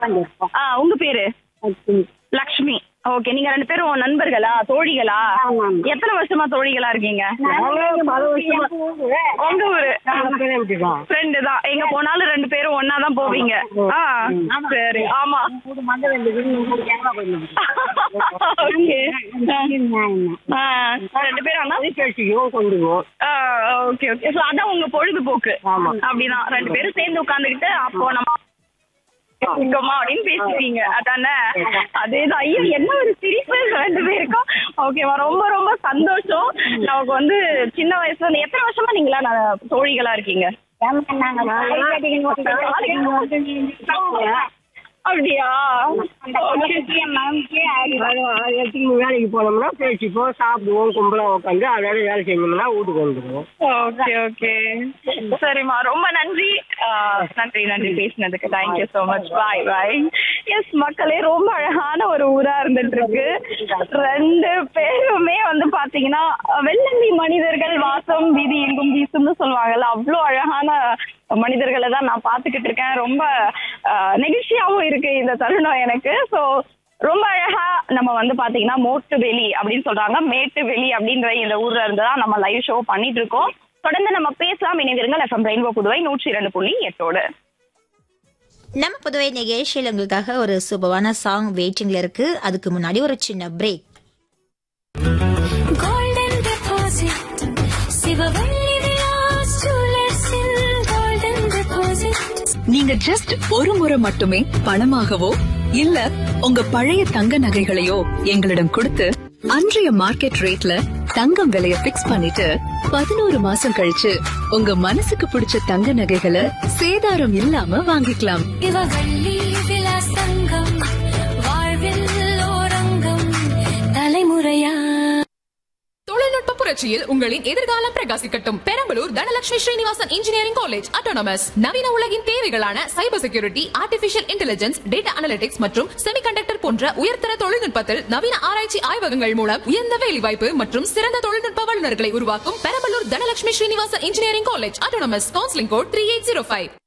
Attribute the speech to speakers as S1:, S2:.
S1: பண்ணிருக்கோம்
S2: ஆ உங்க பேரு லக்ஷ்மி ஓகே நீங்க ரெண்டு பேரும் நண்பர்களா தோழிகளா
S1: ஆமாம்.
S2: எத்தனை வருஷமா தோழிகளா இருக்கீங்க உங்க ஊரு ஃப்ரெண்டு தான் எங்க போனாலும் ரெண்டு பேரும் ஒன்னா தான் போவீங்க ஆ சரி ஆமா ஓகே ஆ ரெண்டு பேரும் அண்ணா
S1: கொண்டுவோம்
S2: ஓகே ஓகே ஸோ அதான் உங்க பொழுதுபோக்கு
S1: ஆமா.
S2: அப்படிதான் ரெண்டு பேரும் சேர்ந்து உட்காந்துக்கிட்டு அப்போ நம்ம இருக்கோமா அப்படின்னு பேசிட்டீங்க அதானே அதேதான் ஐயோ என்ன ஒரு சிரிப்பு ரெண்டு பேருக்கும் ஓகேவா ரொம்ப ரொம்ப சந்தோஷம் நமக்கு வந்து சின்ன வயசுல இருந்து எத்தனை வருஷமா நீங்களா நான் தோழிகளா இருக்கீங்க அப்படியா
S1: வேலைக்கு போனோம்னா பேசிப்போம் சாப்பிடுவோம் கும்பலா உட்காந்து அதோட வேலை செஞ்சோம்னா வீட்டுக்கு வந்துடுவோம்
S2: ஓகே ஓகே சரிம்மா ரொம்ப நன்றி ஆ, நன்றி நன்றி பேசினதுக்கு thank you so much bye bye yes மக்களே ரொம்ப அழகான ஒரு ஊரா இருந்துட்டு இருக்கு ரெண்டு பேருமே வந்து பாத்தீங்கன்னா வெள்ளந்தி மனிதர்கள் வாசம் வீதி எங்கும் வீசும்னு சொல்லுவாங்கல்ல அவ்வளோ அழகான மனிதர்களை தான் நான் பார்த்துக்கிட்டு இருக்கேன் ரொம்ப ஆ, நெகிழ்ச்சியாவும் இருக்கு இந்த தருணம் எனக்கு ஸோ ரொம்ப அழகா நம்ம வந்து பாத்தீங்கன்னா மோட்டுவெளி அப்படின்னு சொல்றாங்க மேட்டுவெளி அப்படின்ற இந்த ஊர்ல இருந்து தான் நம்ம லைவ் ஷோ பண்ணிட்டு இருக்கோம் தொடர்ந்து நம்ம பேசலாம் இணைந்திருங்கள் எஃப்எம் ரெயின்போ புதுவை நூற்றி இரண்டு புள்ளி எட்டோடு
S3: நம்ம புதுவை நிகழ்ச்சியில் உங்களுக்காக ஒரு சூப்பரான சாங் வெயிட்டிங்ல இருக்கு அதுக்கு முன்னாடி ஒரு சின்ன break
S4: Golden deposit. Sivavalli Vilas ஜுவல்லர்ஸில் golden deposit.
S5: நீங்க ஜஸ்ட் ஒரு முறை மட்டுமே பணமாகவோ இல்ல உங்க பழைய தங்க நகைகளையோ எங்களிடம் கொடுத்து அன்றைய மார்க்கெட் ரேட்ல தங்கம் விலைய பிக்ஸ் பண்ணிட்டு பதினோரு மாசம் கழிச்சு உங்க மனசுக்கு பிடிச்ச தங்க நகைகளை சேதாரம் இல்லாம வாங்கிக்கலாம்
S4: சிவவள்ளி விலாஸ் தங்கம். வாழ்வில் ஓரங்கம். தலைமுறையா
S6: தொழில்நுட்ப புரட்சியில் உங்களின் எதிர்காலம் பிரகாசிக்கட்டும் Perambalur Dhanalakshmi Srinivasan engineering college autonomous நவீன உலகின் தேவைகளான cyber security artificial intelligence data analytics மற்றும் செமிகண்டக்டர் போன்ற உயர்தர தொழில்நுட்பத்தில் நவீன ஆராய்ச்சி ஆய்வகங்கள் மூலம் உயர்ந்த வேலைவாய்ப்பு மற்றும் சிறந்த தொழில்நுட்ப வல்லுநர்களை உருவாக்கும் Perambalur Dhanalakshmi Srinivasan engineering college autonomous counselling code three eight zero five